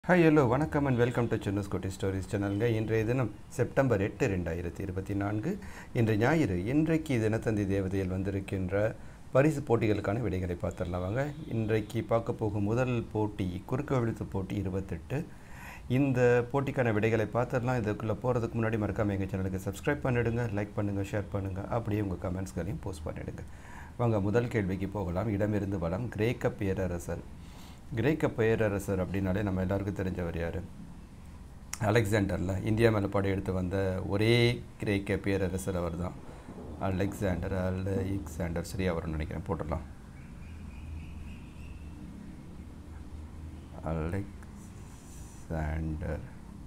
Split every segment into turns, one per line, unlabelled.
hi hello வணக்கம் and welcome to சின்னஸ் கோட்டி ஸ்டோரிஸ் சேனலுங்க இன்றைய தினம் செப்டம்பர் எட்டு ரெண்டாயிரத்தி இருபத்தி நான்கு இன்று ஞாயிறு இன்றைக்கு தினத்தந்தி தேவதையில் வந்திருக்கின்ற பரிசு போட்டிகளுக்கான விடைகளை பார்த்துடலாம் வாங்க இன்றைக்கு பார்க்க போகும் முதல் போட்டி குறுக்கு எழுத்து போட்டி இருபத்தெட்டு இந்த போட்டிக்கான விடைகளை பார்த்துடலாம் இதுக்குள்ளே போகிறதுக்கு முன்னாடி மறக்காமல் எங்கள் சேனலுக்கு சப்ஸ்கிரைப் பண்ணிடுங்க லைக் பண்ணுங்கள் ஷேர் பண்ணுங்கள் அப்படியே உங்கள் கமெண்ட்ஸ்களையும் போஸ்ட் பண்ணிடுங்க வாங்க முதல் கேள்விக்கு போகலாம் இடமிருந்து வளம் கிரேக்க பேரரசர் கிரேக்க பேரரசர் அப்படின்னாலே நம்ம எல்லாருக்கும் தெரிஞ்சவர் யார் அலெக்சாண்டரில் இந்தியா மேலே படையெடுத்து வந்த ஒரே கிரேக்க பேரரசர் அவர் தான் அலெக்சாண்டர் அலெக்சாண்டர் சரி அவர்னு நினைக்கிறேன் போட்டுடலாம் அலெக்சாண்டர்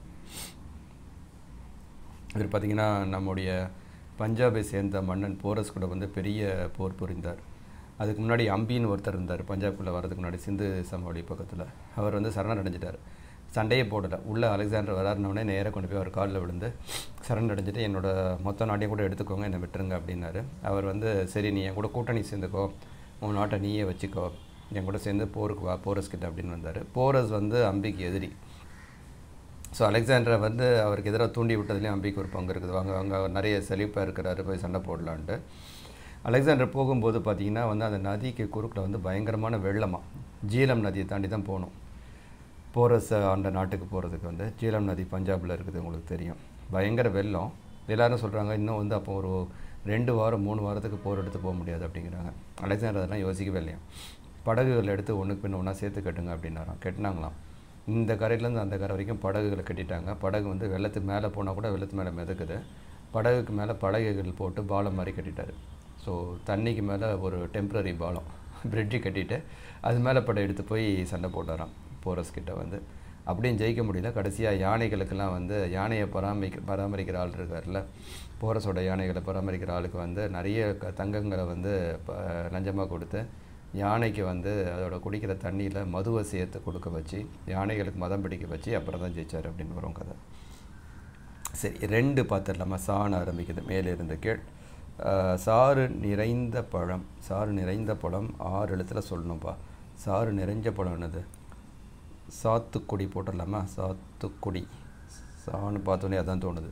இவர் பார்த்திங்கன்னா நம்முடைய பஞ்சாபை சேர்ந்த மன்னன் போரஸ் கூட வந்து பெரிய போர் புரிந்தார் அதுக்கு முன்னாடி அம்பின்னு ஒருத்தர் இருந்தார் பஞ்சாப்குள்ளே வரதுக்கு முன்னாடி சிந்து சமவெளி பக்கத்தில் அவர் வந்து சரண் அடைஞ்சிட்டார் சண்டையே போடலை உள்ளே அலெக்சாண்டர் வராருனோடனே நேராக கொண்டு போய் அவர் காலில் விழுந்து சரண் அடைஞ்சிட்டு என்னோட மொத்த நாட்டையும் கூட எடுத்துக்கோங்க என்னை விட்டுருங்க அப்படின்னாரு அவர் வந்து சரி நீ என் கூட கூட்டணி சேர்ந்துக்கோ உன் நாட்டை நீயே வச்சுக்கோ என் கூட சேர்ந்து போருக்கு வா போரஸ் கிட்ட அப்படின்னு வந்தார் போரஸ் வந்து அம்பிக்கு எதிரி ஸோ அலெக்சாண்டரை வந்து அவருக்கு எதிராக தூண்டி விட்டதுலேயும் அம்பிக்கு ஒரு பங்கு இருக்குது வாங்க அவங்க அவர் நிறைய செழிப்பாக இருக்கிறாரு போய் சண்டை போடலான்ட்டு அலெக்சாண்டர் போகும்போது பார்த்திங்கன்னா வந்து அந்த நதிக்கு குறுக்கில் வந்து பயங்கரமான வெள்ளமாக ஜீலம் நதியை தாண்டி தான் போகணும் போரஸ் அந்த நாட்டுக்கு போகிறதுக்கு வந்து ஜீலம் நதி பஞ்சாபில் இருக்குது உங்களுக்கு தெரியும் பயங்கர வெள்ளம் எல்லோரும் சொல்கிறாங்க இன்னும் வந்து அப்போ ஒரு ரெண்டு வாரம் மூணு வாரத்துக்கு போர் எடுத்து போக முடியாது அப்படிங்கிறாங்க அலெக்சாண்டர் அதெல்லாம் யோசிக்கவே இல்லையா படகுகள் எடுத்து ஒன்றுக்கு பின்ன ஒன்றா சேர்த்து கட்டுங்க அப்படின்னாராம் கட்டினாங்களாம் இந்த கரையிலேருந்து அந்த கரை வரைக்கும் படகுகளை கட்டிட்டாங்க படகு வந்து வெள்ளத்துக்கு மேலே போனால் கூட வெள்ளத்து மேலே மிதக்குது படகுக்கு மேலே படகுகள் போட்டு பாலம் மாதிரி கட்டிட்டார் ஸோ தண்ணிக்கு மேலே ஒரு டெம்ப்ரரி பாலம் பிரிட்ஜு கட்டிட்டு அது மேலே படம் எடுத்து போய் சண்டை போட்டாராம் போரஸ் கிட்ட வந்து அப்படியும் ஜெயிக்க முடியல கடைசியாக யானைகளுக்கெல்லாம் வந்து யானையை பராமரிக்க பராமரிக்கிற ஆள் இருக்கார்ல போரஸோட யானைகளை பராமரிக்கிற ஆளுக்கு வந்து நிறைய க தங்கங்களை வந்து லஞ்சமாக கொடுத்து யானைக்கு வந்து அதோட குடிக்கிற தண்ணியில் மதுவை சேர்த்து கொடுக்க வச்சு யானைகளுக்கு மதம் பிடிக்க வச்சு அப்புறம் தான் ஜெயிச்சார் அப்படின்னு வரும் கதை சரி ரெண்டு பார்த்துடலாமா சாண ஆரம்பிக்குது மேலே இருந்து கீழ் சாறு நிறைந்த பழம் சாறு நிறைந்த பழம் ஆறு எழுத்தில் சொல்லணும்ப்பா சாறு நிறைஞ்ச பழம் என்னது சாத்துக்குடி போட்டுடலாமா சாத்துக்குடி சான்னு பார்த்தோன்னே அதான் தோணுது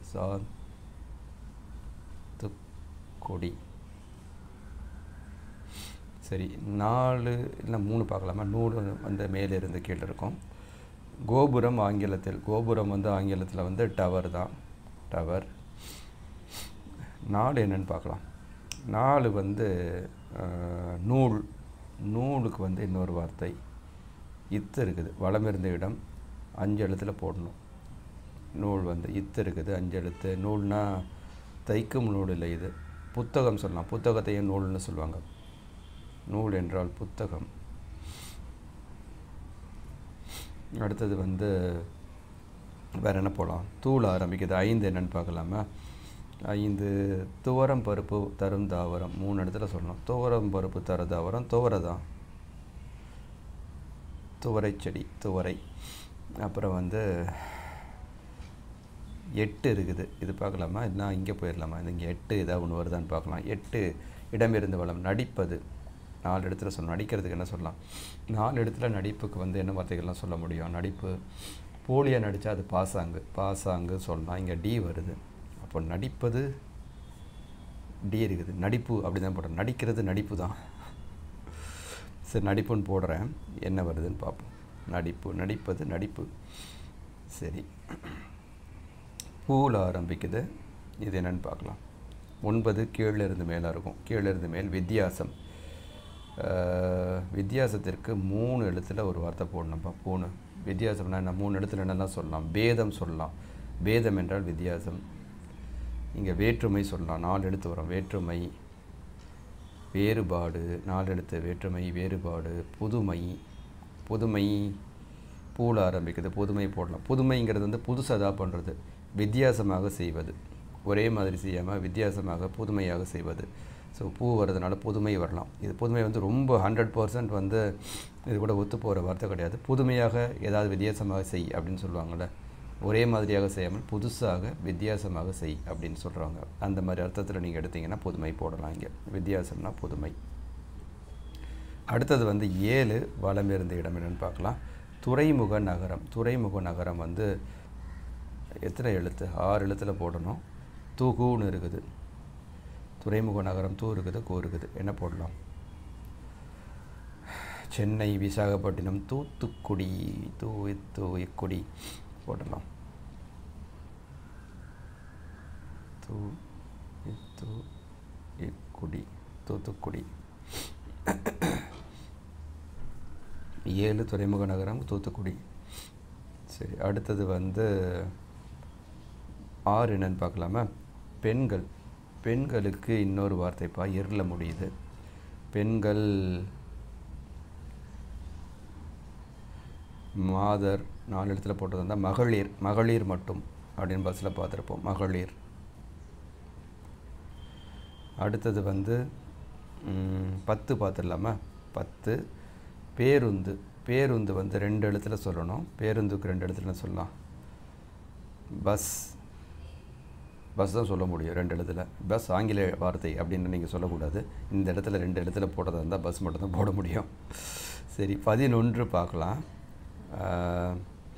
சாத்துக்குடி சரி நாலு இல்லை மூணு பார்க்கலாமா நூறு வந்து மேலே இருந்து கீழே இருக்கும் கோபுரம் ஆங்கிலத்தில் கோபுரம் வந்து ஆங்கிலத்தில் வந்து டவர் தான் டவர் நாலு என்னென்னு பார்க்கலாம் நாலு வந்து நூல் நூலுக்கு வந்து இன்னொரு வார்த்தை இத்து இருக்குது வளம் இருந்த இடம் அஞ்சு எழுத்தில் போடணும் நூல் வந்து இத்து இருக்குது அஞ்சு எழுத்து நூல்னால் தைக்கும் நூல் இல்லை இது புத்தகம் சொல்லலாம் புத்தகத்தையும் நூல்னு சொல்லுவாங்க நூல் என்றால் புத்தகம் அடுத்தது வந்து வேறு என்ன போகலாம் தூள் ஆரம்பிக்குது ஐந்து என்னென்னு பார்க்கலாமா ஐந்து துவரம் பருப்பு தரும் தாவரம் மூணு இடத்துல சொல்லணும் துவரம் பருப்பு தர தாவரம் துவரை தான் துவரை செடி துவரை அப்புறம் வந்து எட்டு இருக்குது இது பார்க்கலாமா இல்லைனா இங்கே போயிடலாமா இது இங்கே எட்டு ஏதாவது ஒன்று வருதான்னு பார்க்கலாம் எட்டு இடமிருந்து வளம் நடிப்பது நாலு இடத்துல சொல்ல நடிக்கிறதுக்கு என்ன சொல்லலாம் நாலு இடத்துல நடிப்புக்கு வந்து என்ன வார்த்தைகள்லாம் சொல்ல முடியும் நடிப்பு போலியாக நடித்தா அது பாசாங்கு பாசாங்கு சொல்லலாம் இங்கே டி வருது அப்போ நடிப்பது டி இருக்குது நடிப்பு அப்படி தான் போடுறேன் நடிக்கிறது நடிப்பு தான் சரி நடிப்புன்னு போடுறேன் என்ன வருதுன்னு பார்ப்போம் நடிப்பு நடிப்பது நடிப்பு சரி பூவில் ஆரம்பிக்குது இது என்னென்னு பார்க்கலாம் ஒன்பது கீழே இருந்து மேலே இருக்கும் கீழே இருந்து மேல் வித்தியாசம் வித்தியாசத்திற்கு மூணு எழுத்தில் ஒரு வார்த்தை போடணும்ப்பா பூணு வித்தியாசம்னா என்ன மூணு எழுத்துல என்னெல்லாம் சொல்லலாம் பேதம் சொல்லலாம் பேதம் என்றால் வித்தியாசம் இங்கே வேற்றுமை சொல்லலாம் நாலு எழுத்து வரும் வேற்றுமை வேறுபாடு நாலு எழுத்து வேற்றுமை வேறுபாடு புதுமை புதுமை பூல ஆரம்பிக்குது புதுமை போடலாம் புதுமைங்கிறது வந்து புதுசாக பண்ணுறது வித்தியாசமாக செய்வது ஒரே மாதிரி செய்யாமல் வித்தியாசமாக புதுமையாக செய்வது ஸோ பூ வர்றதுனால புதுமை வரலாம் இது புதுமை வந்து ரொம்ப ஹண்ட்ரட் பர்சன்ட் வந்து இது கூட ஒத்து போகிற வார்த்தை கிடையாது புதுமையாக ஏதாவது வித்தியாசமாக செய் அப்படின்னு சொல்லுவாங்கள்ல ஒரே மாதிரியாக செய்யாமல் புதுசாக வித்தியாசமாக செய் அப்படின்னு சொல்கிறாங்க அந்த மாதிரி அர்த்தத்தில் நீங்கள் எடுத்தீங்கன்னா புதுமை போடலாம் இங்கே வித்தியாசம்னா புதுமை அடுத்தது வந்து ஏழு வளம் இருந்த இடம் என்னென்னு பார்க்கலாம் துறைமுக நகரம் துறைமுக நகரம் வந்து எத்தனை எழுத்து ஆறு எழுத்தில் போடணும் தூகுன்னு இருக்குது துறைமுக நகரம் தூ இருக்குது கூ இருக்குது என்ன போடலாம் சென்னை விசாகப்பட்டினம் தூத்துக்குடி தூ தூ இக்குடி போடலாம் தூ இத்து இக்குடி தூத்துக்குடி ஏழு துறைமுக நகரம் தூத்துக்குடி சரி அடுத்தது வந்து ஆறு என்னன்னு பார்க்கலாமா பெண்கள் பெண்களுக்கு இன்னொரு வார்த்தைப்பா எரில் முடியுது பெண்கள் மாதர் நாலு இடத்துல போட்டது இருந்தால் மகளிர் மகளிர் மட்டும் அப்படின்னு பஸ்ஸில் பார்த்துருப்போம் மகளிர் அடுத்தது வந்து ம், பத்து பார்த்துடலாமா பத்து பேருந்து பேருந்து வந்து ரெண்டு எழுத்துல சொல்லணும் பேருந்துக்கு ரெண்டு எழுத்துல சொல்லலாம் பஸ் பஸ் தான் சொல்ல முடியும் ரெண்டு இடத்துல பஸ் ஆங்கில வார்த்தை அப்படின்னு நீங்கள் சொல்லக்கூடாது இந்த இடத்துல ரெண்டு இடத்துல போட்டதா இருந்தால் பஸ் மட்டும் தான் போட முடியும் சரி பதினொன்று பார்க்கலாம் ஆஹ்,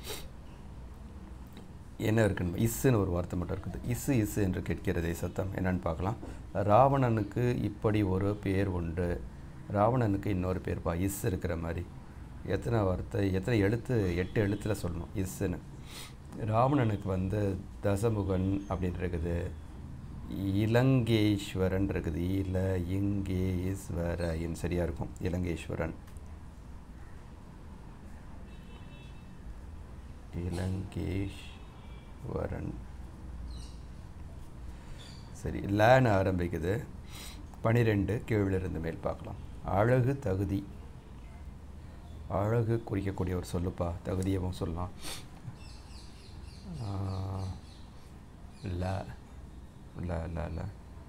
என்ன இருக்குன்னு இஸ்ஸுன்னு ஒரு வார்த்தை மட்டும் இருக்குது இஸ்ஸு இஸ்ஸு என்று கேட்கிறதே சத்தம் என்னன்னு பார்க்கலாம் ராவணனுக்கு இப்படி ஒரு பேர் உண்டு ராவணனுக்கு இன்னொரு பேர்ப்பா இஸ் இருக்கிற மாதிரி எத்தனை வார்த்தை எத்தனை எழுத்து எட்டு எழுத்தில் சொல்லணும் இஸ்ஸுன்னு ராவணனுக்கு வந்து தசமுகன் அப்படின்னு இருக்குது இலங்கேஸ்வரன் இருக்குது இல இங்கேஸ்வரன் சரியாக இருக்கும் இலங்கேஸ்வரன் இலங்கேஸ்வரன் சரி லேன்னு ஆரம்பிக்குது பனிரெண்டு கீழிருந்து மேல் பார்க்கலாம் அழகு தகுதி அழகு குறிக்கக்கூடிய ஒரு சொல்லுப்பா தகுதியவும் சொல்லலாம் ஆஹ், ல ல ல ல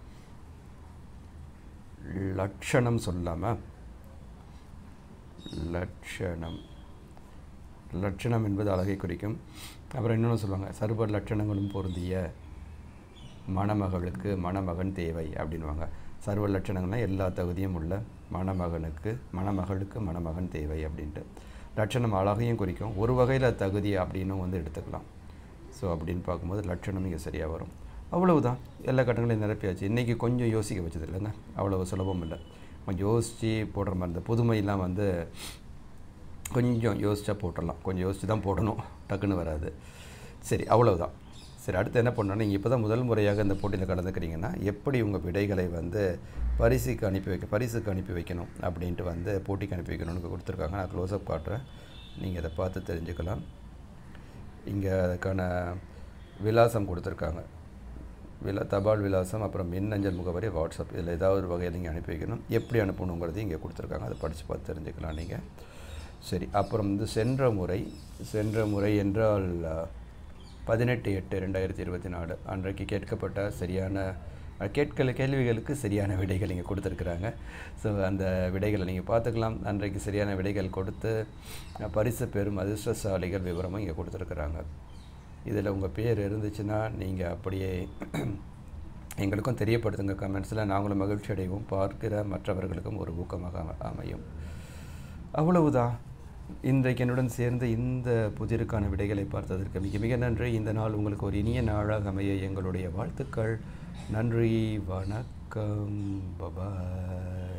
லட்சணம் சொல்லாமா லட்சணம் லட்சணம் என்பது அழகை குறிக்கும் அப்புறம் இன்னொன்று சொல்லுவாங்க சர்வ லட்சணங்களும் பொருந்திய மணமகளுக்கு மணமகன் தேவை அப்படின்வாங்க சர்வ லட்சணங்கள்னா எல்லா தகுதியும் உள்ள மணமகனுக்கு மணமகளுக்கு மணமகன் தேவை அப்படின்ட்டு லட்சணம் அழகையும் குறிக்கும் ஒரு வகையில் தகுதி அப்படின்னும் வந்து எடுத்துக்கலாம் ஸோ அப்படின்னு பார்க்கும்போது லட்சணம் இங்கே சரியாக வரும் அவ்வளவுதான் எல்லா கட்டங்களையும் நிரப்பியாச்சு இன்றைக்கி கொஞ்சம் யோசிக்க வச்சது இல்லைங்க அவ்வளவு சுலபம் இல்லை கொஞ்சம் யோசித்து போடுற மாதிரி இந்த புதுமையெல்லாம் வந்து கொஞ்சம் யோசிச்சா போட்டுடலாம் கொஞ்சம் யோசித்து தான் போடணும் டக்குன்னு வராது சரி அவ்வளவுதான் சரி அடுத்து என்ன பண்ணணும் நீங்கள் இப்போ தான் முதல் முறையாக இந்த போட்டியில் கலந்துக்கிறீங்கன்னா எப்படி உங்கள் விடைகளை வந்து பரிசுக்கு அனுப்பி வைக்க பரிசுக்கு அனுப்பி வைக்கணும் அப்படின்ட்டு வந்து போட்டிக்கு அனுப்பி வைக்கணும்னு கொடுத்துருக்காங்க நான் க்ளோஸ்அப் காட்டுறேன் நீங்கள் அதை பார்த்து தெரிஞ்சுக்கலாம் இங்கே அதுக்கான விலாசம் கொடுத்துருக்காங்க விலா தபால் விலாசம் அப்புறம் மின்னஞ்சல் முகவரி வாட்ஸ்அப் இதில் ஏதாவது ஒரு வகையில் நீங்கள் அனுப்பி வைக்கணும் எப்படி அனுப்பணுங்கிறது இங்கே கொடுத்துருக்காங்க அதை படித்து பார்த்து தெரிஞ்சுக்கலாம் நீங்கள் சரி அப்புறம் வந்து சென்ற முறை சென்ற முறை என்றால் பதினெட்டு எட்டு ரெண்டாயிரத்தி இருபத்தி நாலு அன்றைக்கு கேட்கப்பட்ட சரியான அஹ், கேட்கல கேள்விகளுக்கு சரியான விடைகள் இங்கே கொடுத்துருக்குறாங்க ஸோ அந்த விடைகளை நீங்கள் பார்த்துக்கலாம் அன்றைக்கு சரியான விடைகள் கொடுத்து அஹ், பரிசு பெறும் அதிர்ஷ்டசாலிகள் விவரமும் இங்கே கொடுத்துருக்குறாங்க இதில் உங்கள் பேர் இருந்துச்சுன்னா நீங்கள் அப்படியே எங்களுக்கும் தெரியப்படுத்துங்க கமெண்ட்ஸில் நாங்களும் மகிழ்ச்சி அடைவோம் பார்க்கிற மற்றவர்களுக்கும் ஒரு ஊக்கமாக அம- அமையும் அவ்வளவுதான் இன்றைக்கு என்னுடன் சேர்ந்து இந்த புதிருக்கான விடைகளை பார்த்ததற்கு மிக மிக நன்றி இந்த நாள் உங்களுக்கு ஒரு இனிய நாளாக அமைய எங்களுடைய வாழ்த்துக்கள் நன்றி வணக்கம் பபாய்